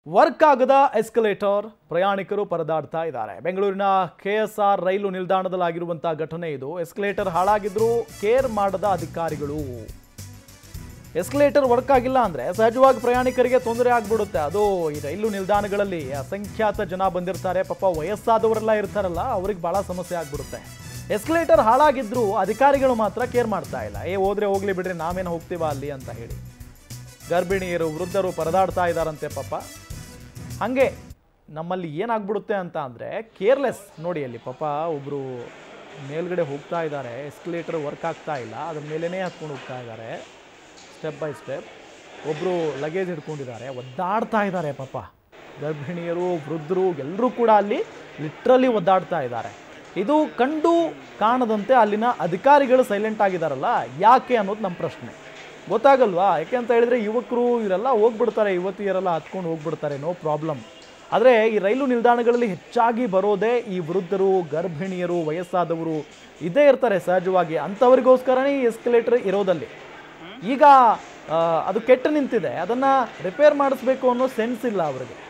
work ಆಗದ escalator ಪ್ರಯಾಣಿಕರು ಪರದಾಡ್ತಾ ಇದ್ದಾರೆ ಬೆಂಗಳೂರಿನ ಕೆಎಸ್ಆರ್ ರೈಲು ನಿಲ್ದಾಣದಲ್ಲಾಗಿರುವಂತಹ ಘಟನೆ ಇದು ಎಸ್ಕಲೇಟರ್ ಹಾಳಾಗಿದ್ರು ಕೇರ್ ಮಾಡದ ಅಧಿಕಾರಿಗಳು ಎಸ್ಕಲೇಟರ್ ವರ್ಕ್ ಆಗಿಲ್ಲ ಅಂದ್ರೆ ಸಹಜವಾಗಿ ಪ್ರಯಾಣಿಕರಿಗೆ ತೊಂದರೆ ಆಗ್ಬಿಡುತ್ತೆ ಅದು ಈ ರೈಲು ನಿಲ್ದಾಣಗಳಲ್ಲಿ ಅಸಂಖ್ಯಾತ ಜನ ಬಂದಿರ್ತಾರೆ ಪಾಪ ವಯಸ್ಸಾದವರೆಲ್ಲ ಇರ್ತಾರಲ್ಲ ಅವ್ರಿಗೆ ಬಹಳ ಸಮಸ್ಯೆ ಆಗ್ಬಿಡುತ್ತೆ ಎಸ್ಕಲೇಟರ್ ಹಾಳಾಗಿದ್ರು ಅಧಿಕಾರಿಗಳು ಮಾತ್ರ ಕೇರ್ ಮಾಡ್ತಾ ಇಲ್ಲ ಏ ಹೋದ್ರೆ ಹೋಗ್ಲಿ ಬಿಡ್ರಿ ನಾವೇನು ಹೋಗ್ತೀವ ಅಲ್ಲಿ ಅಂತ ಹೇಳಿ ಗರ್ಭಿಣಿಯರು ವೃದ್ಧರು ಪರದಾಡ್ತಾ ಇದ್ದಾರಂತೆ ಪಾಪ ಹಾಗೆ ನಮ್ಮಲ್ಲಿ ಏನಾಗ್ಬಿಡುತ್ತೆ ಅಂತ ಅಂದರೆ ಕೇರ್ಲೆಸ್ ನೋಡಿ ಅಲ್ಲಿ ಪಾಪ ಒಬ್ಬರು ಮೇಲ್ಗಡೆ ಹೋಗ್ತಾ ಇದ್ದಾರೆ ಎಸ್ಕಲೇಟರ್ ವರ್ಕ್ ಆಗ್ತಾ ಇಲ್ಲ ಅದ್ರ ಮೇಲೇ ಹತ್ಕೊಂಡು ಹೋಗ್ತಾ ಇದ್ದಾರೆ ಸ್ಟೆಪ್ ಬೈ ಸ್ಟೆಪ್ ಒಬ್ಬರು ಲಗೇಜ್ ಹಿಡ್ಕೊಂಡಿದ್ದಾರೆ ಒದ್ದಾಡ್ತಾ ಇದ್ದಾರೆ ಪಾಪ ಗರ್ಭಿಣಿಯರು ವೃದ್ಧರು ಎಲ್ಲರೂ ಕೂಡ ಅಲ್ಲಿ ಲಿಟ್ರಲಿ ಒದ್ದಾಡ್ತಾ ಇದ್ದಾರೆ ಇದು ಕಂಡು ಕಾಣದಂತೆ ಅಲ್ಲಿನ ಅಧಿಕಾರಿಗಳು ಸೈಲೆಂಟ್ ಆಗಿದಾರಲ್ಲ ಯಾಕೆ ಅನ್ನೋದು ನಮ್ಮ ಪ್ರಶ್ನೆ ಗೊತ್ತಾಗಲ್ವಾ ಯಾಕೆ ಅಂತ ಹೇಳಿದ್ರೆ ಯುವಕರು ಇವರೆಲ್ಲ ಹೋಗ್ಬಿಡ್ತಾರೆ ಯುವತಿಯರೆಲ್ಲ ಹತ್ಕೊಂಡು ಹೋಗ್ಬಿಡ್ತಾರೆ ನೋ ಪ್ರಾಬ್ಲಮ್ ಆದರೆ ಈ ರೈಲು ನಿಲ್ದಾಣಗಳಲ್ಲಿ ಹೆಚ್ಚಾಗಿ ಬರೋದೇ ಈ ವೃದ್ಧರು ಗರ್ಭಿಣಿಯರು ವಯಸ್ಸಾದವರು ಇದೇ ಇರ್ತಾರೆ ಸಹಜವಾಗಿ ಅಂಥವ್ರಿಗೋಸ್ಕರನೇ ಈ ಎಸ್ಕಲೇಟರ್ ಇರೋದಲ್ಲಿ ಈಗ ಆ, ಅದು ಕೆಟ್ಟು ನಿಂತಿದೆ ಅದನ್ನು ರಿಪೇರ್ ಮಾಡಿಸ್ಬೇಕು ಅನ್ನೋ ಸೆನ್ಸ್ ಇಲ್ಲ ಅವರಿಗೆ